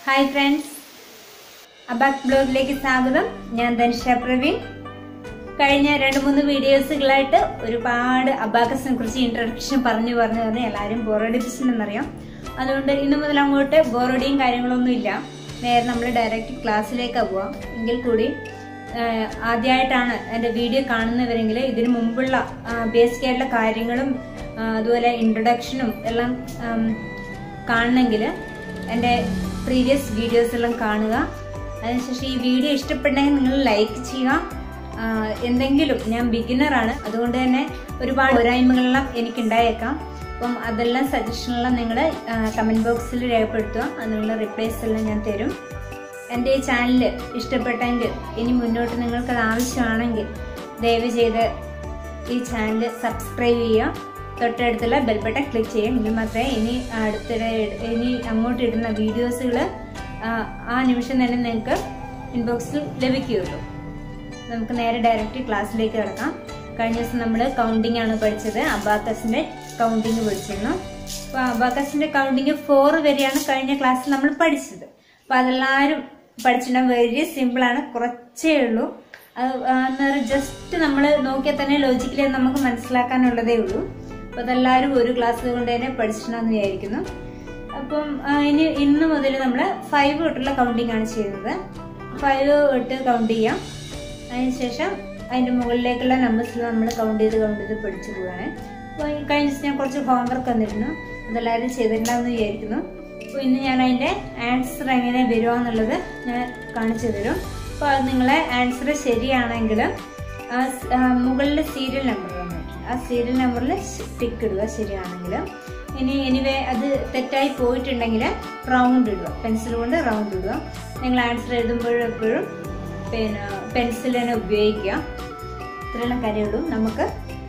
hi friends അബാക് ബ്ലോഗിലേക്ക് സ്വാഗതം ഞാൻ ധനുഷ പ്രവീൺ കഴിഞ്ഞ രണ്ട് മൂന്ന് വീഡിയോസുകളായിട്ട് ഒരുപാട് അബാക്കസിനെ കുറിച്ച് ഇൻട്രഡക്ഷൻ പറഞ്ഞു പറഞ്ഞു പറഞ്ഞ് എല്ലാവരും ബോറടിപ്പിച്ചിട്ടുണ്ടെന്നറിയാം അതുകൊണ്ട് ഇന്നു മുതൽ അങ്ങോട്ട് ബോറടിയും കാര്യങ്ങളൊന്നും ഇല്ല നേരെ നമ്മൾ ഡയറക്റ്റ് ക്ലാസ്സിലേക്ക് പോവാം എങ്കിൽ കൂടി ആഹ്, ആദ്യമായിട്ടാണ് എൻ്റെ വീഡിയോ കാണുന്നവരെങ്കിൽ ഇതിനു മുമ്പുള്ള ബേസിക് ആയിട്ടുള്ള കാര്യങ്ങളും ആഹ്, അതുപോലെ ഇൻട്രൊഡക്ഷനും എല്ലാം ആം, കാണണമെങ്കിൽ എൻ്റെ പ്രീവിയസ് വീഡിയോസ് എല്ലാം കാണുക അതിനുശേഷം ഈ വീഡിയോ ഇഷ്ടപ്പെട്ടെങ്കിൽ നിങ്ങൾ ലൈക്ക് ചെയ്യുക ആഹ് എന്തെങ്കിലും ഞാൻ ബിഗിനറാണ് അതുകൊണ്ട് തന്നെ ഒരുപാട് പോരായ്മകളെല്ലാം എനിക്കുണ്ടായേക്കാം അപ്പം അതെല്ലാം സജഷനെല്ലാം നിങ്ങൾ കമൻറ്റ് ബോക്സിൽ രേഖപ്പെടുത്തുക അതിനുള്ള റിപ്ലൈസ് എല്ലാം ഞാൻ തരും എൻ്റെ ഈ ചാനൽ ഇഷ്ടപ്പെട്ടെങ്കിൽ ഇനി മുന്നോട്ട് നിങ്ങൾക്കത് ആവശ്യമാണെങ്കിൽ ദയവ് ചെയ്ത് ഈ ചാനൽ സബ്സ്ക്രൈബ് ചെയ്യുക തൊട്ടടുത്തുള്ള ബെൽബട്ടൺ ക്ലിക്ക് ചെയ്യുക എങ്കിൽ മാത്രമേ ഇനി അടുത്തിടെ ഇനി അങ്ങോട്ട് ഇടുന്ന വീഡിയോസുകൾ ആ നിമിഷം തന്നെ നിങ്ങൾക്ക് ഇൻബോക്സിൽ ലഭിക്കുകയുള്ളൂ നമുക്ക് നേരെ ഡയറക്റ്റ് ക്ലാസ്സിലേക്ക് കിടക്കാം കഴിഞ്ഞ ദിവസം നമ്മൾ കൗണ്ടിങ് ആണ് പഠിച്ചത് അബാക്കസിന്റെ കൗണ്ടിങ് പഠിച്ചിരുന്നു അപ്പോൾ അബാക്കസിന്റെ കൗണ്ടിങ് ഫോർ വരെയാണ് കഴിഞ്ഞ ക്ലാസ്സിൽ നമ്മൾ പഠിച്ചത് അപ്പോൾ അതെല്ലാവരും പഠിച്ചിട്ടുണ്ടാകും വെരി സിമ്പിൾ ആണ് കുറച്ചേ ഉള്ളൂ അത് ജസ്റ്റ് നമ്മൾ നോക്കിയാൽ തന്നെ ലോജിക്കലി നമുക്ക് മനസ്സിലാക്കാനുള്ളതേ ഉള്ളൂ അപ്പോൾ അതെല്ലാവരും ഒരു ക്ലാസ് കൊണ്ട് തന്നെ പഠിച്ചിട്ടുണ്ടെന്ന് വിചാരിക്കുന്നു അപ്പം ആ, ഇനി ഇന്ന് മുതൽ നമ്മൾ ഫൈവ് തൊട്ടുള്ള കൗണ്ടിങ് ആണ് ചെയ്യുന്നത് ഫൈവ് തൊട്ട് കൗണ്ട് ചെയ്യാം അതിനുശേഷം അതിൻ്റെ മുകളിലേക്കുള്ള നമ്പേഴ്സിൽ നമ്മൾ കൗണ്ട് ചെയ്ത് കൗണ്ട് ചെയ്ത് പഠിച്ചു പോവാണ് അപ്പോൾ ഈ കഴിഞ്ഞ ദിവസം ഞാൻ കുറച്ച് ഹോംവർക്ക് വന്നിരുന്നു അതെല്ലാവരും ചെയ്തിട്ടുണ്ടാകുമെന്ന് വിചാരിക്കുന്നു അപ്പോൾ ഇന്ന് ഞാൻ അതിൻ്റെ ആൻസർ എങ്ങനെ വരുമോ എന്നുള്ളത് ഞാൻ കാണിച്ചു തരും അപ്പോൾ അത് നിങ്ങളെ ആൻസർ ശരിയാണെങ്കിൽ ആ സ്- ആ മുകളിൽ സീരിയൽ നമ്പർ വന്നിട്ടുണ്ട് ആ സീരിയൽ നമ്പറിൽ ടിക്ക് ഇടുക ശരിയാണെങ്കിൽ ഇനി എനിവേ അത് തെറ്റായി പോയിട്ടുണ്ടെങ്കിൽ റൗണ്ട് ഇടുക പെൻസിൽ കൊണ്ട് റൗണ്ട് ഇടുക നിങ്ങൾ ആൻസർ എഴുതുമ്പോഴും എപ്പോഴും പിന്നെ പെൻസിൽ തന്നെ ഉപയോഗിക്കുക ഇത്രയെല്ലാം കാര്യമുള്ളൂ നമുക്ക്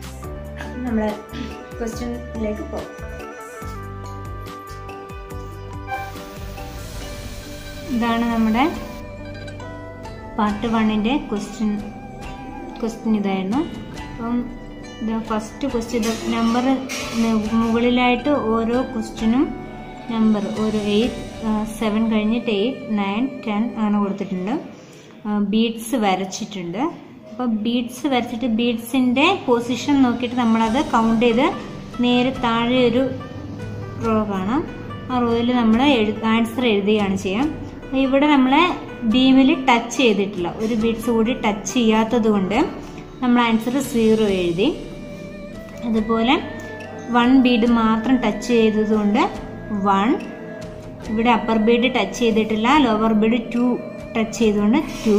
നമ്മൾ ക്വസ്റ്റ്യനിലേക്ക് പോകാം ഇതാണ് നമ്മുടെ പാർട്ട് വണ്ണിൻ്റെ ക്വസ്റ്റ്യൻ ക്വസ്റ്റ്യൻ ഇതായിരുന്നു അപ്പം ഇത് ഫസ്റ്റ് ക്വസ്റ്റ്യൻ നമ്പർ മുകളിലായിട്ട് ഓരോ ക്വസ്റ്റ്യനും നമ്പർ ഒരു എയ്റ്റ് സെവൻ കഴിഞ്ഞിട്ട് എയ്റ്റ് നയൻ ടെൻ അങ്ങനെ കൊടുത്തിട്ടുണ്ട് ബീഡ്സ് വരച്ചിട്ടുണ്ട് അപ്പോൾ ബീഡ്സ് വരച്ചിട്ട് ബീഡ്സിൻ്റെ പൊസിഷൻ നോക്കിയിട്ട് നമ്മളത് കൗണ്ട് ചെയ്ത് നേരെ താഴെ ഒരു റോ കാണാം ആ റോയിൽ നമ്മൾ ആൻസർ എഴുതുകയാണ് ചെയ്യാം ഇവിടെ നമ്മളെ ബീമിൽ ടച്ച് ചെയ്തിട്ടില്ല ഒരു ബീഡ്സ് കൂടി ടച്ച് ചെയ്യാത്തത് കൊണ്ട് നമ്മൾ ആൻസർ സീറോ എഴുതി അതുപോലെ വൺ ബീഡ് മാത്രം ടച്ച് ചെയ്തതുകൊണ്ട് വൺ ഇവിടെ അപ്പർ ബീഡ് ടച്ച് ചെയ്തിട്ടില്ല ലോവർ ബീഡ് ടു ടച്ച് ചെയ്തുകൊണ്ട് ടു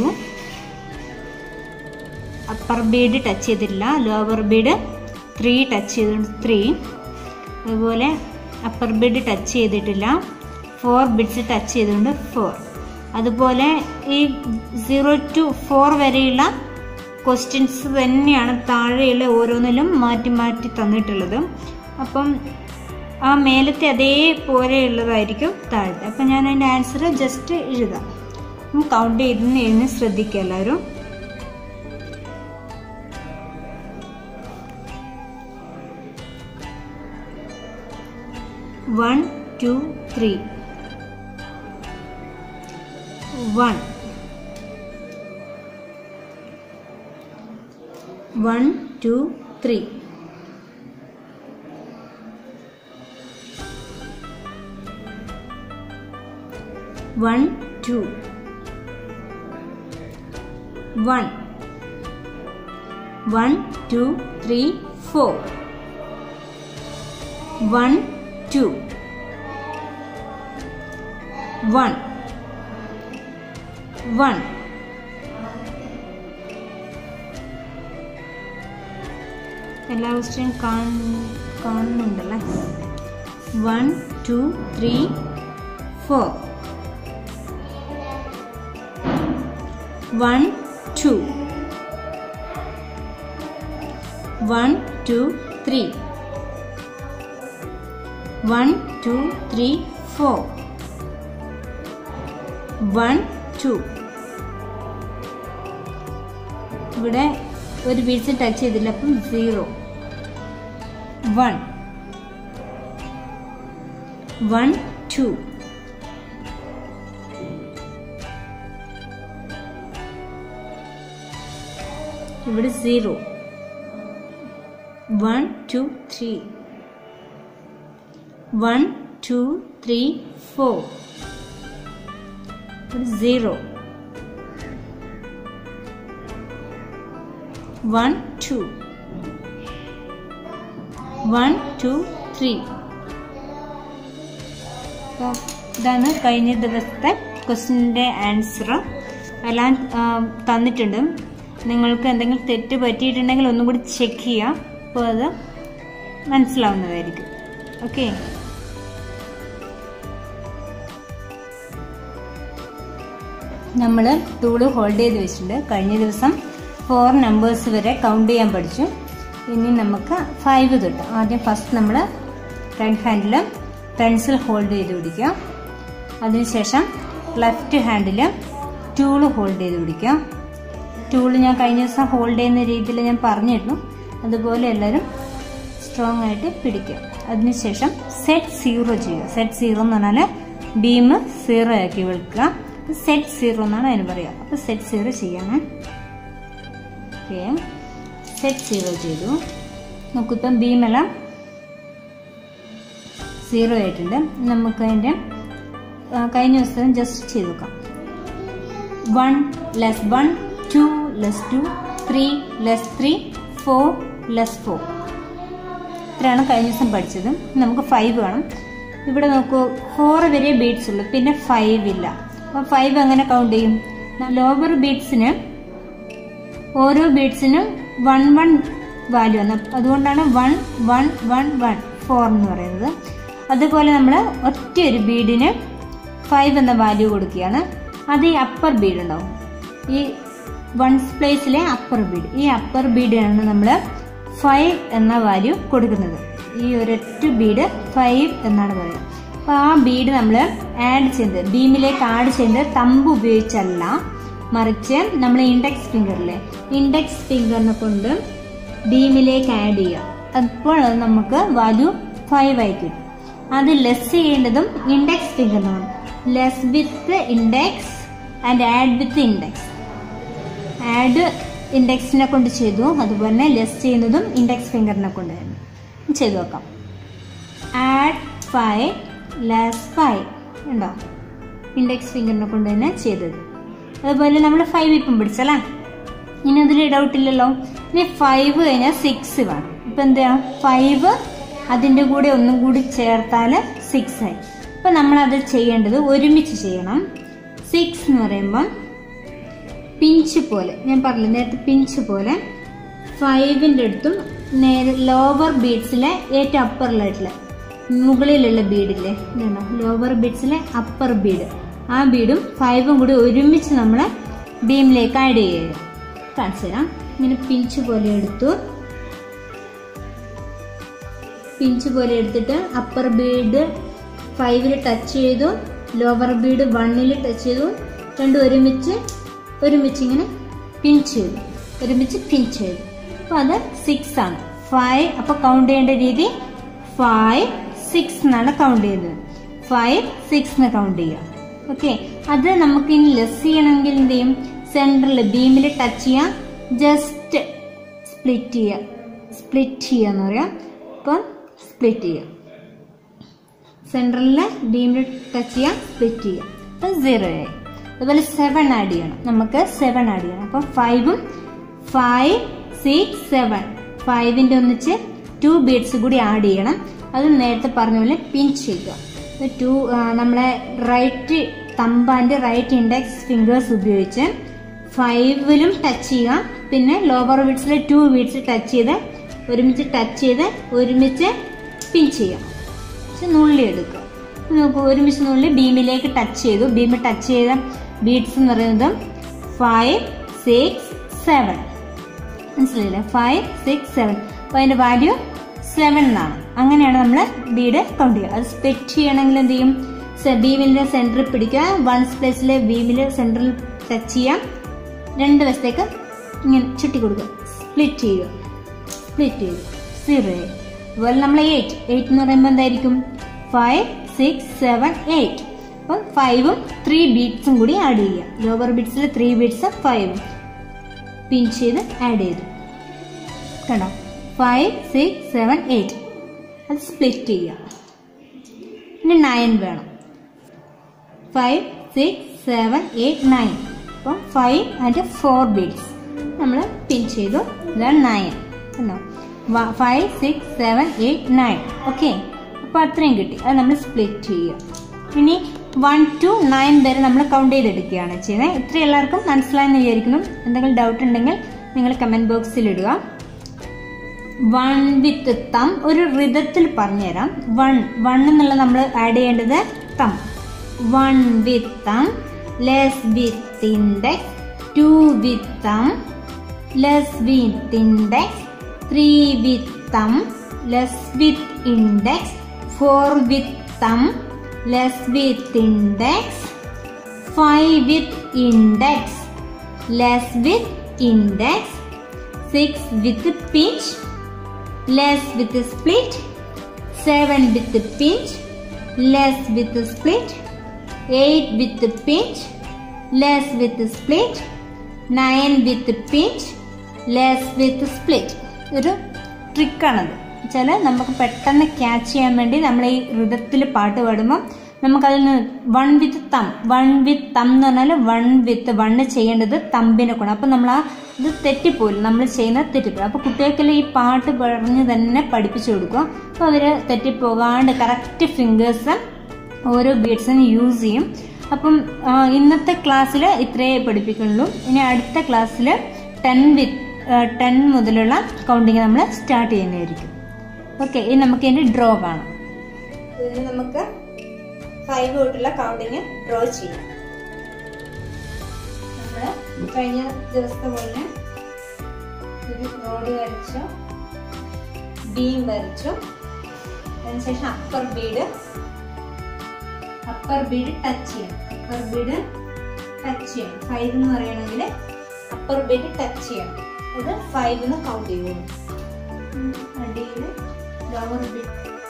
അപ്പർ ബീഡ് ടച്ച് ചെയ്തിട്ടില്ല ലോവർ ബീഡ് ത്രീ ടച്ച് ചെയ്തുകൊണ്ട് ത്രീ അതുപോലെ അപ്പർ ബീഡ് ടച്ച് ചെയ്തിട്ടില്ല ഫോർ ബിഡ്സ് ടച്ച് ചെയ്തുകൊണ്ട് ഫോർ അതുപോലെ ഈ സീറോ ടു ഫോർ വരെയുള്ള ക്വസ്റ്റ്യൻസ് തന്നെയാണ് താഴെയുള്ള ഓരോന്നിലും മാറ്റി മാറ്റി തന്നിട്ടുള്ളത് അപ്പം ആ മേലത്തെ അതേപോലെയുള്ളതായിരിക്കും താഴത്തെ അപ്പം ഞാൻ അതിൻ്റെ ആൻസർ ജസ്റ്റ് എഴുതാം കൗണ്ട് ചെയ്തെന്ന് എഴുതി ശ്രദ്ധിക്കുക എല്ലാവരും one two three one one two three one two one one two three four one two one one എല്ലാ ക്വസ്റ്റ്യൻ കാണുന്നുണ്ടല്ലേ one two three four one two one two three one two three four one two ഇവിടെ ഒരു beads touch ചെയ്തില്ല അപ്പം zero one one two ഇവിടെ zero one two three one two three four ഇവിടെ zero one two one two three അപ്പോൾ ഇതാണ് കഴിഞ്ഞ ദിവസത്തെ ക്വസ്റ്റിൻ്റെ ആൻസർ എല്ലാം ആ, തന്നിട്ടുണ്ട് നിങ്ങൾക്ക് എന്തെങ്കിലും തെറ്റ് പറ്റിയിട്ടുണ്ടെങ്കിൽ ഒന്നും കൂടി ചെക്ക് ചെയ്യാം അപ്പോൾ അത് മനസ്സിലാവുന്നതായിരിക്കും ഓക്കെ നമ്മൾ ടൂള് ഹോൾഡ് ചെയ്ത് വെച്ചിട്ടുണ്ട് കഴിഞ്ഞ ദിവസം ഫോർ നമ്പേഴ്സ് വരെ കൗണ്ട് ചെയ്യാൻ പഠിച്ചു ഇനി നമുക്ക് ഫൈവ് തൊട്ട് ആദ്യം ഫസ്റ്റ് നമ്മൾ റൈറ്റ് ഹാൻഡിൽ പെൻസിൽ ഹോൾഡ് ചെയ്ത് പിടിക്കുക അതിനുശേഷം ലെഫ്റ്റ് ഹാൻഡിൽ ടൂള് ഹോൾഡ് ചെയ്ത് പിടിക്കുക ടൂള് ഞാൻ കഴിഞ്ഞ ദിവസം ഹോൾഡ് ചെയ്യുന്ന രീതിയിൽ ഞാൻ പറഞ്ഞിരുന്നു അതുപോലെ എല്ലാവരും സ്ട്രോങ് ആയിട്ട് പിടിക്കുക അതിനുശേഷം സെറ്റ് സീറോ ചെയ്യുക സെറ്റ് സീറോ എന്ന് പറഞ്ഞാൽ ബീം സീറോ ആക്കി വെക്കുക സെറ്റ് സീറോ എന്നാണ് അതിന് പറയുക അപ്പോൾ സെറ്റ് സീറോ ചെയ്യണം ഓക്കെ സെറ്റ് സീറോ ചെയ്തു നോക്കിപ്പം ബീമെല്ലാം സീറോ ആയിട്ടുണ്ട് നമുക്ക് അതിൻ്റെ ആ, കഴിഞ്ഞ ദിവസം ജസ്റ്റ് ചെയ്ത് നോക്കാം one less one two less two three less three four less four ഇത്രയാണ് കഴിഞ്ഞ ദിവസം പഠിച്ചത് നമുക്ക് ഫൈവ് വേണം ഇവിടെ നോക്കൂ ഫോർ വരെ ബീഡ്സ് ഉള്ളൂ പിന്നെ ഫൈവ് ഇല്ല അപ്പോൾ ഫൈവ് എങ്ങനെ കൗണ്ട് ചെയ്യും ലോവർ ബീഡ്സിന് ഓരോ ബീഡ്സിനും വൺ വൺ വാല്യൂ ആണ് അതുകൊണ്ടാണ് one one one one four എന്ന് പറയുന്നത് അതുപോലെ നമ്മൾ ഒറ്റ ഒരു ബീഡിന് ഫൈവ് എന്ന വാല്യൂ കൊടുക്കുകയാണ് അത് ഈ അപ്പർ ബീഡ് ഉണ്ടാവും ഈ വൺസ് പ്ലേസിലെ അപ്പർ ബീഡ് ഈ അപ്പർ ബീഡിനാണ് നമ്മൾ ഫൈവ് എന്ന വാല്യൂ കൊടുക്കുന്നത് ഈ ഒരൊറ്റ ബീഡ് ഫൈവ് എന്നാണ് പറയുക അപ്പോൾ ആ ബീഡ് നമ്മൾ ആഡ് ചെയ്യുന്നത് ബീമിലേക്ക് ആഡ് ചെയ്യുന്നത് തമ്പ് ഉപയോഗിച്ചല്ല മറിച്ച് നമ്മൾ ഇൻഡെക്സ് ഫിംഗറിലെ ഇൻഡെക്സ് ഫിംഗറിനെ കൊണ്ട് ബീമിലേക്ക് ആഡ് ചെയ്യുക അപ്പോൾ അത് നമുക്ക് വാല്യൂ ഫൈവ് ആയി കിട്ടും അത് ലെസ് ചെയ്യേണ്ടതും ഇൻഡെക്സ് ഫിംഗറിനാണ് less with index and add with index add ഇൻഡെക്സിനെ കൊണ്ട് ചെയ്തു അതുപോലെ തന്നെ ലെസ് ചെയ്യുന്നതും ഇൻഡെക്സ് ഫിംഗറിനെ കൊണ്ടായിരുന്നു ചെയ്തു നോക്കാം ആഡ് ഫൈവ് ലെസ് ഫൈവ് ഉണ്ടോ ഇൻഡെക്സ് ഫിംഗറിനെ കൊണ്ട് തന്നെ ചെയ്തത് അതുപോലെ നമ്മൾ ഫൈവ് ഇപ്പം പിടിച്ചല്ലേ ഇനി അതിൽ ഡൗട്ട് ഇല്ലല്ലോ ഇനി ഫൈവ് കഴിഞ്ഞാൽ സിക്സ് വേണം ഇപ്പം എന്താ ഫൈവ് അതിൻ്റെ കൂടെ ഒന്നും കൂടി ചേർത്താൽ സിക്സ് ആയി അപ്പം നമ്മളത് ചെയ്യേണ്ടത് ഒരുമിച്ച് ചെയ്യണം സിക്സ് എന്ന് പറയുമ്പം പിഞ്ച് പോലെ ഞാൻ പറഞ്ഞില്ല നേരത്തെ പിഞ്ച് പോലെ ഫൈവിൻ്റെ അടുത്തും നേരെ ലോവർ ബീഡ്സിലെ ഏറ്റവും അപ്പറിലായിട്ടുള്ള മുകളിലുള്ള ബീഡില്ലേ ഇതുണ്ടോ ലോവർ ബീഡ്സിലെ അപ്പർ ബീഡ് ആ ബീഡും ഫൈവും കൂടി ഒരുമിച്ച് നമ്മൾ ബീമിലേക്ക് ആഡ് ചെയ്യുക കാണിച്ചു തരാം ഇങ്ങനെ പിഞ്ച് പോലെ എടുത്തു പിഞ്ച് പോലെ എടുത്തിട്ട് അപ്പർ ബീഡ് ഫൈവിൽ ടച്ച് ചെയ്തു ലോവർ ബീഡ് വണ്ണിൽ ടച്ച് ചെയ്തു രണ്ടും ഒരുമിച്ച് ഒരുമിച്ച് ഇങ്ങനെ പിഞ്ച് ചെയ്തു ഒരുമിച്ച് പിഞ്ച് ചെയ്തു അപ്പോൾ അത് സിക്സ് ആണ് ഫൈവ് അപ്പോൾ കൗണ്ട് ചെയ്യേണ്ട രീതി ഫൈവ് സിക്സ് എന്നാണ് കൗണ്ട് ചെയ്യുന്നത് ഫൈവ് സിക്സ് എന്ന് കൗണ്ട് ചെയ്യുക ഓക്കെ അത് നമുക്ക് ഇനി ലെസ് ചെയ്യണമെങ്കിൽ എന്ത് ചെയ്യും സെൻറ്ററിൽ ബീമിൽ ടച്ച് ചെയ്യാം ജസ്റ്റ് സ്പ്ലിറ്റ് ചെയ്യുക സ്പ്ലിറ്റ് ചെയ്യുക എന്ന് പറയാം അപ്പം സ്പ്ലിറ്റ് ചെയ്യുക സെൻട്രലിൽ ബീമിൽ ടച്ച് ചെയ്യാം സ്പ്ലിറ്റ് ചെയ്യുക അപ്പം സീറോ ആയി അതുപോലെ സെവൻ ആഡ് ചെയ്യണം നമുക്ക് സെവൻ ആഡ് ചെയ്യണം അപ്പം ഫൈവും ഫൈവ് സിക്സ് സെവൻ ഫൈവിൻ്റെ ഒന്നിച്ച് ടു ബീഡ്സ് കൂടി ആഡ് ചെയ്യണം അത് നേരത്തെ പറഞ്ഞ പോലെ പിഞ്ച് ചെയ്യുക ടു നമ്മളെ റൈറ്റ് തമ്പാൻ്റെ റൈറ്റ് ഇൻഡെക്സ് ഫിംഗേഴ്സ് ഉപയോഗിച്ച് ഫൈവിലും ടച്ച് ചെയ്യുക പിന്നെ ലോവർ ബീഡ്സിലെ ടു ബീഡ്സ് ടച്ച് ചെയ്ത് ഒരുമിച്ച് ടച്ച് ചെയ്ത് ഒരുമിച്ച് പിൻ ചെയ്യുക പക്ഷെ നുള്ളി എടുക്കുക നോക്കൂ ഒരുമിച്ച് നുള്ളി ബീമിലേക്ക് ടച്ച് ചെയ്തു ബീമിൽ ടച്ച് ചെയ്ത ബീഡ്സ് എന്ന് പറയുന്നത് ഫൈവ് സിക്സ് സെവൻ മനസ്സിലായില്ലേ ഫൈവ് സിക്സ് സെവൻ അപ്പോൾ അതിൻ്റെ വാല്യൂ സെവൻ എന്നാണ് അങ്ങനെയാണ് നമ്മൾ ബീഡ് കൗണ്ട് ചെയ്യുക അത് സ്പ്ലിറ്റ് ചെയ്യണമെങ്കിൽ എന്ത് ചെയ്യും ബീമിൻ്റെ സെൻറ്ററിൽ പിടിക്കുക വൺസ് പ്ലേസിലെ ബീമിൽ സെൻറ്ററിൽ ടച്ച് ചെയ്യാം രണ്ട് വശത്തേക്ക് ഇങ്ങനെ ചുറ്റി കൊടുക്കുക സ്പ്ലിറ്റ് ചെയ്യുക സ്പ്ലിറ്റ് ചെയ്തു സീറോ ആയി അതുപോലെ നമ്മൾ എയ്റ്റ് എയ്റ്റ് എന്ന് പറയുമ്പോൾ എന്തായിരിക്കും ഫൈവ് സിക്സ് സെവൻ എയ്റ്റ് അപ്പം ഫൈവും ത്രീ ബീറ്റ്സും കൂടി ആഡ് ചെയ്യുക ലോവർ ബീറ്റ്സിൽ ത്രീ ബീറ്റ്സ് ഫൈവും പിൻ ചെയ്ത് ആഡ് ചെയ്തു കണ്ടോ ഫൈവ് സിക്സ് സെവൻ എയ്റ്റ് അത് സ്പ്ലിറ്റ് ചെയ്യുക പിന്നെ നയൻ വേണം five six seven eight nine അപ്പം ഫൈവ് ആൻഡ് ഫോർ ബീഡ്സ് നമ്മൾ പിൻ ചെയ്തു ഇതാണ് നയൻ കണ്ടോ five six seven eight nine okay അപ്പോൾ അത്രയും കിട്ടി അത് നമ്മൾ സ്പ്ലിറ്റ് ചെയ്യുക ഇനി വൺ ടു നയൻ വരെ നമ്മൾ കൗണ്ട് ചെയ്തെടുക്കുകയാണ് ചെയ്യുന്നത് ഇത്ര എല്ലാവർക്കും മനസ്സിലായെന്ന് വിചാരിക്കുന്നു എന്തെങ്കിലും ഡൗട്ട് ഉണ്ടെങ്കിൽ നിങ്ങൾ കമൻറ്റ് ബോക്സിൽ ഇടുക വൺ വിത്ത് തം ഒരു ഋതത്തിൽ പറഞ്ഞുതരാം വൺ വൺ എന്നുള്ള നമ്മൾ ആഡ് ചെയ്യേണ്ടത് തം one with thumb less with index two with thumb less with index three with thumb less with index four with thumb less with index five with index less with index six with pinch less with split 7 with pinch less with split 8 with pinch less with split 9 with pinch less with split ഒരു ട്രിക്കാണത് വെച്ചാൽ നമുക്ക് പെട്ടെന്ന് catch ചെയ്യാൻ വേണ്ടി നമ്മൾ ഈ ഋതത്തിൽ പാട്ട് പാടുമ്പോൾ നമുക്കതിൽ നിന്ന് വൺ വിത്ത് തം വൺ വിത്ത് തം എന്ന് പറഞ്ഞാൽ വൺ വിത്ത് വണ്ണ് ചെയ്യേണ്ടത് തമ്പിനെ കൊണ്ട് അപ്പം നമ്മൾ ആ ഇത് തെറ്റിപ്പോയില്ല നമ്മൾ ചെയ്യുന്നത് തെറ്റിപ്പോയി അപ്പോൾ കുട്ടികൾക്കെല്ലാം ഈ പാട്ട് പറഞ്ഞ് തന്നെ പഠിപ്പിച്ചു കൊടുക്കുക അപ്പോൾ അവർ തെറ്റിപ്പോകാണ്ട് കറക്റ്റ് ഫിംഗേഴ്സ് ഓരോ ബീഡ്സിനും യൂസ് ചെയ്യും അപ്പം ആ, ഇന്നത്തെ ക്ലാസ്സിൽ ഇത്രയേ പഠിപ്പിക്കുള്ളൂ ഇനി അടുത്ത ക്ലാസ്സിൽ ടെൻ വിത്ത് ടെൻ മുതലുള്ള കൗണ്ടിങ് നമ്മൾ സ്റ്റാർട്ട് ചെയ്യുന്നതായിരിക്കും ഓക്കെ ഇനി നമുക്ക് ഇതിൻ്റെ ഡ്രോ കാണാം ഇതിന് നമുക്ക് ഫൈവ് തൊട്ടുള്ള കൗണ്ടിങ് ഡ്രോ ചെയ്യാം നമ്മൾ കഴിഞ്ഞ ദിവസത്തെ പോലെ ഒരു റോഡ് വരച്ചു ബീം വരച്ചു അതിനുശേഷം upper bead upper bead touch ചെയ്യണം അപ്പർ ബീഡ് ടച്ച് ചെയ്യണം ഫൈവ് എന്ന് പറയണമെങ്കിൽ അപ്പർ ബീഡ് ടച്ച് ചെയ്യണം ഇത് ഫൈവ് എന്ന് കൗണ്ട് ചെയ്യുന്നു അടിയിൽ ലോവർ ബീഡ്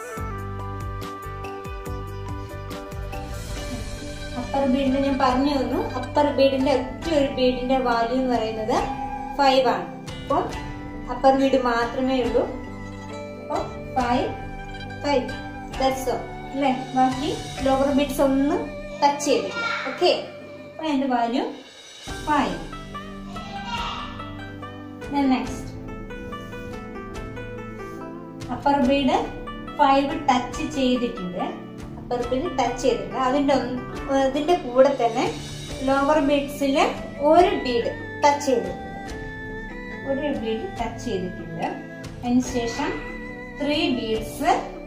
അപ്പർ ബീഡിന് ഞാൻ പറഞ്ഞു തന്നു അപ്പർ ബീഡിന്റെ ഒറ്റ ഒരു ബീഡിന്റെ വാല്യൂ എന്ന് പറയുന്നത് ഫൈവ് ആണ് അപ്പം അപ്പർ ബീഡ് മാത്രമേ ഉള്ളൂ അപ്പം ഫൈവ് ഫൈവ് ദാറ്റ്സ് ഓൾ അല്ലേ ബാക്കി ലോവർ ബീഡ്സ് ഒന്നും ടച്ച് ചെയ്തില്ല ഓക്കെ അപ്പൊ അതിന്റെ value five next upper bead five touch ചെയ്തിട്ടുണ്ട് അപ്പർ ബീഡ് ടച്ച് ചെയ്തിട്ടുണ്ട് അതിന്റെ ഒന്ന് ഇതിന്റെ കൂടെ തന്നെ ലോവർ ബീഡ്സിൽ ഒരു ബീഡ് ടച്ച് ചെയ്തിട്ടുണ്ട് ഒരു ബീഡ് ടച്ച് ചെയ്തിട്ടുണ്ട് അതിനുശേഷം ത്രീ ബീഡ്സ്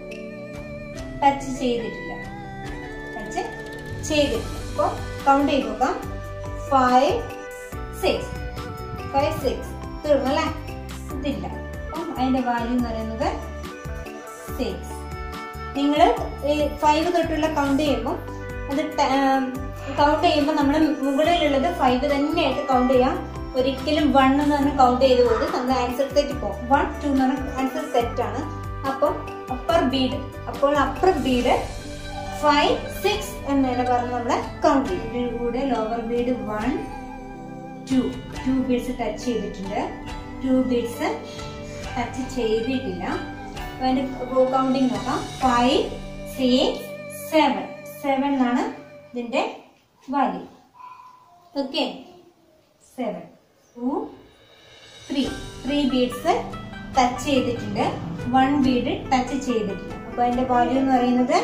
ടച്ച് ചെയ്തിട്ടില്ല ടച്ച് ചെയ്തിട്ടില്ല അപ്പോൾ കൗണ്ട് ചെയ്ത് നോക്കാം ഫൈവ് സിക്സ് ഫൈവ് സിക്സ് തീർന്നല്ലേ ഇതില്ല അപ്പം അതിന്റെ വാല്യൂ എന്ന് പറയുന്നത് സിക്സ് നിങ്ങൾ ഫൈവ് തൊട്ടുള്ള കൗണ്ട് ചെയ്യുമ്പോൾ അത് കൗണ്ട് ചെയ്യുമ്പോൾ നമ്മൾ മുകളിലുള്ളത് ഫൈവ് തന്നെയായിട്ട് കൗണ്ട് ചെയ്യാം ഒരിക്കലും വൺ എന്ന് പറഞ്ഞ് കൗണ്ട് ചെയ്ത് പോയത് നമ്മൾ ആൻസർ തെറ്റി പോകും വൺ ടു എന്ന് പറഞ്ഞ ആൻസർ തെറ്റാണ് അപ്പം അപ്പർ ബീഡ് അപ്പോൾ അപ്പർ ബീഡ് ഫൈവ് സിക്സ് എന്നാണ് പറഞ്ഞ് നമ്മൾ കൗണ്ട് ചെയ്യും ഇതിൽ കൂടെ lower bead one two two beads touch ചെയ്തിട്ടുണ്ട് ടു ബീഡ്സ് ടച്ച് ചെയ്തിട്ടില്ല അപ്പൊ അതിന്റെ കൗണ്ടിങ് നോക്കാം ഫൈവ് സിക്സ് സെവൻ സെവൻ എന്നാണ് ഇതിന്റെ value okay seven two three three beads touch ചെയ്തിട്ടുണ്ട് വൺ ബീഡ് ടച്ച് ചെയ്തിട്ടില്ല അപ്പൊ അതിന്റെ വാല്യൂ എന്ന് പറയുന്നത്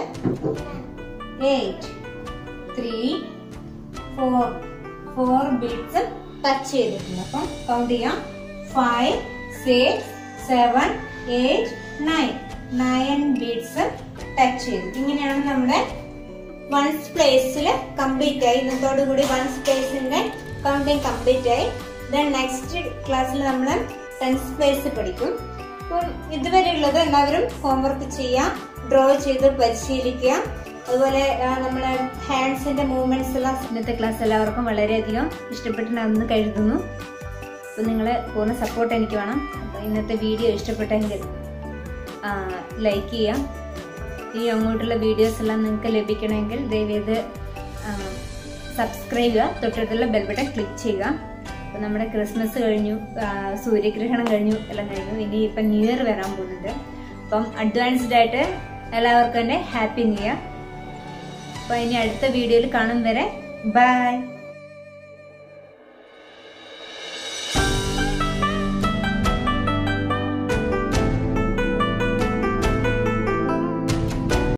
eight three four four beads touch ചെയ്തിട്ടുണ്ട് അപ്പം കൗണ്ട് ചെയ്യാം five six seven eight nine nine beads touch ചെയ്തു ഇങ്ങനെയാണ് നമ്മുടെ വൺസ് പ്ലേസിൽ കംപ്ലീറ്റ് ആയി ഇന്നത്തോടു കൂടി വൺസ് പ്ലേസിന്റെ കൗണ്ടിങ് കംപ്ലീറ്റ് ആയി ദെൻ നെക്സ്റ്റ് ക്ലാസ്സിൽ നമ്മൾ ടെൻസ് പ്ലേസ് പഠിക്കും അപ്പം ഇതുവരെയുള്ളത് എല്ലാവരും ഹോംവർക്ക് ചെയ്യാം ഡ്രോ ചെയ്ത് പരിശീലിക്കുക അതുപോലെ ആ, നമ്മളെ ഹാൻഡ്സിന്റെ മൂവ്മെന്റ്സ് എല്ലാം ഇന്നത്തെ ക്ലാസ് എല്ലാവർക്കും വളരെയധികം ഇഷ്ടപ്പെട്ടിട്ടുണ്ടെന്ന് കരുതുന്നു അപ്പോൾ നിങ്ങൾ പൂർണ്ണ സപ്പോർട്ട് എനിക്ക് വേണം അപ്പോൾ ഇന്നത്തെ വീഡിയോ ഇഷ്ടപ്പെട്ടെങ്കിൽ ലൈക്ക് ചെയ്യാം ഈ അങ്ങോട്ടുള്ള വീഡിയോസ് എല്ലാം നിങ്ങൾക്ക് ലഭിക്കണമെങ്കിൽ ദയവേത് സബ്സ്ക്രൈബ് ചെയ്യുക തൊട്ടടുത്തുള്ള ബെൽ ബട്ടൺ ക്ലിക്ക് ചെയ്യുക അപ്പൊ നമ്മുടെ ക്രിസ്മസ് കഴിഞ്ഞു ആ, സൂര്യഗ്രഹണം കഴിഞ്ഞു എല്ലാം കഴിഞ്ഞു ഇനി ഇപ്പം ന്യൂ ഇയർ വരാൻ പോകുന്നുണ്ട് അപ്പം അഡ്വാൻസ്ഡ് ആയിട്ട് എല്ലാവർക്കും തന്നെ ഹാപ്പി ന്യൂ ഇയർ അപ്പൊ ഇനി അടുത്ത വീഡിയോയിൽ കാണും വരെ ബൈ